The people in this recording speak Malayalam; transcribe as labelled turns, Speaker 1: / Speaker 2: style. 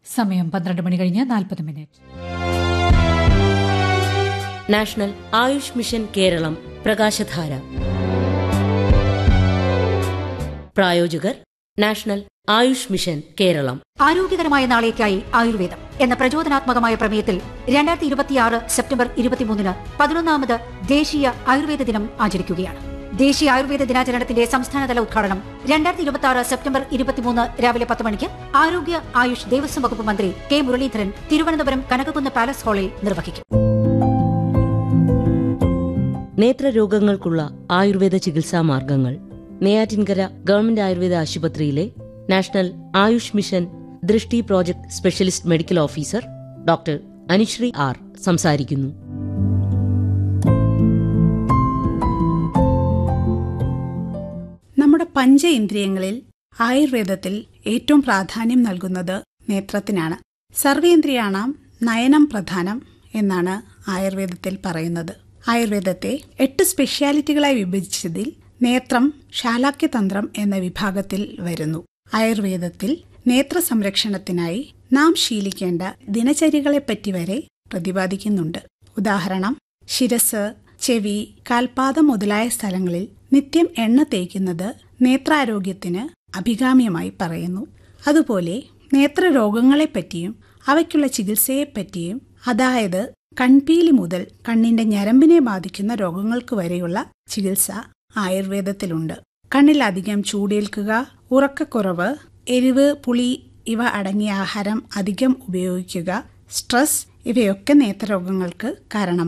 Speaker 1: സമയം പന്ത്രണ്ട് മണി കഴിഞ്ഞ് നാൽപ്പത് minute
Speaker 2: National Ayush Mission Keralam Prakashadhara പ്രായോജകർ നാഷണൽ ആയുഷ് മിഷൻ കേരളം
Speaker 3: ആരോഗ്യകരമായ നാളേക്കായി ആയുർവേദം എന്ന പ്രചോദനാത്മകമായ പ്രമേയത്തിൽ രണ്ടായിരത്തി ഇരുപത്തിയാറ് സെപ്റ്റംബർ ഇരുപത്തിമൂന്നിന് പതിനൊന്നാമത് ദേശീയ ആയുർവേദ ദിനം ആചരിക്കുകയാണ് ദേശീയ ആയുർവേദ ദിനാചരണത്തിന്റെ സംസ്ഥാനതല ഉദ്ഘാടനം രണ്ടായിരത്തി ഇരുപത്തി ആറ് സെപ്റ്റംബർ ഇരുപത്തിമൂന്ന് രാവിലെ പത്ത് മണിക്ക് ആരോഗ്യ ആയുഷ് ദേവസ്വം വകുപ്പ് മന്ത്രി കെ മുരളീധരൻ തിരുവനന്തപുരം കനകകുന്ന് പാലസ് ഹാളിൽ നിർവഹിക്കും
Speaker 2: നേത്രരോഗങ്ങൾക്കുള്ള ആയുർവേദ ചികിത്സാ മാർഗങ്ങൾ നെയ്യാറ്റിൻകര ഗവൺമെന്റ് ആയുർവേദ ആശുപത്രിയിലെ National Ayush Mission Drishti project specialist medical officer doctor Anusree R സംസാരിക്കുന്നു
Speaker 4: നമ്മുടെ പഞ്ച ഇന്ദ്രിയങ്ങളിൽ ആയുർവേദത്തിൽ ഏറ്റവും പ്രാധാന്യം നൽകുന്നത് നേത്രത്തിനാണ് സർവേന്ദ്രിയാണാം നയനം പ്രധാനം എന്നാണ് ആയുർവേദത്തിൽ പറയുന്നത് ആയുർവേദത്തെ എട്ട് സ്പെഷ്യാലിറ്റികളായി വിഭജിച്ചതിൽ നേത്രം ശാലാക്യതന്ത്രം എന്ന വിഭാഗത്തിൽ വരുന്നു ആയുർവേദത്തിൽ നേത്ര സംരക്ഷണത്തിനായി നാം ശീലിക്കേണ്ട ദിനചര്യകളെപ്പറ്റി വരെ പ്രതിപാദിക്കുന്നുണ്ട് ഉദാഹരണം ശിരസ് ചെവി കാൽപാദം മുതലായ സ്ഥലങ്ങളിൽ നിത്യം എണ്ണ തേക്കുന്നത് നേത്രാരോഗ്യത്തിന് അഭികാമ്യമായി പറയുന്നു അതുപോലെ നേത്രരോഗങ്ങളെപ്പറ്റിയും അവയ്ക്കുള്ള ചികിത്സയെപ്പറ്റിയും അതായത് കൺപീലി മുതൽ കണ്ണിന്റെ ഞരമ്പിനെ ബാധിക്കുന്ന രോഗങ്ങൾക്ക് വരെയുള്ള ചികിത്സ ആയുർവേദത്തിലുണ്ട് കണ്ണിലധികം ചൂടേൽക്കുക ഉറക്കക്കുറവ് എരിവ് പുളി ഇവ അടങ്ങിയ ആഹാരം അധികം ഉപയോഗിക്കുക സ്ട്രെസ് ഇവയൊക്കെ നേത്രരോഗങ്ങൾക്ക് കാരണമാണ്